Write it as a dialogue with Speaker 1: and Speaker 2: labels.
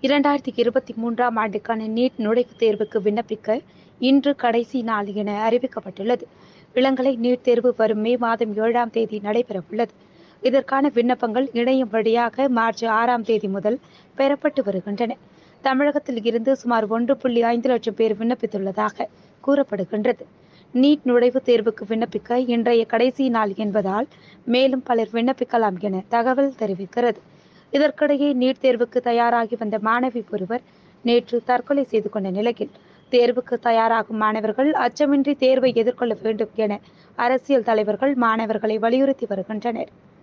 Speaker 1: இரண்டாயிரத்தி இருபத்தி மூன்றாம் ஆண்டுக்கான நீட் நுழைவுத் தேர்வுக்கு விண்ணப்பிக்க இன்று கடைசி நாள் என அறிவிக்கப்பட்டுள்ளது இளங்கலை நீட் தேர்வு வரும் மே மாதம் ஏழாம் தேதி நடைபெறவுள்ளது இதற்கான விண்ணப்பங்கள் இணையம் வழியாக மார்ச் ஆறாம் தேதி முதல் பெறப்பட்டு வருகின்றன தமிழகத்தில் இருந்து சுமார் ஒன்று புள்ளி ஐந்து லட்சம் பேர் விண்ணப்பித்துள்ளதாக கூறப்படுகின்றது நீட் நுழைவுத் தேர்வுக்கு விண்ணப்பிக்க இன்றைய கடைசி நாள் என்பதால் மேலும் பலர் விண்ணப்பிக்கலாம் என தகவல் தெரிவிக்கிறது இதற்கிடையே நீட் தேர்வுக்கு தயாராகி வந்த மாணவி ஒருவர் நேற்று தற்கொலை செய்து கொண்ட நிலையில் தேர்வுக்கு தயாராகும் மாணவர்கள் அச்சமின்றி தேர்வை எதிர்கொள்ள வேண்டும் என அரசியல் தலைவர்கள் மாணவர்களை வலியுறுத்தி வருகின்றனர்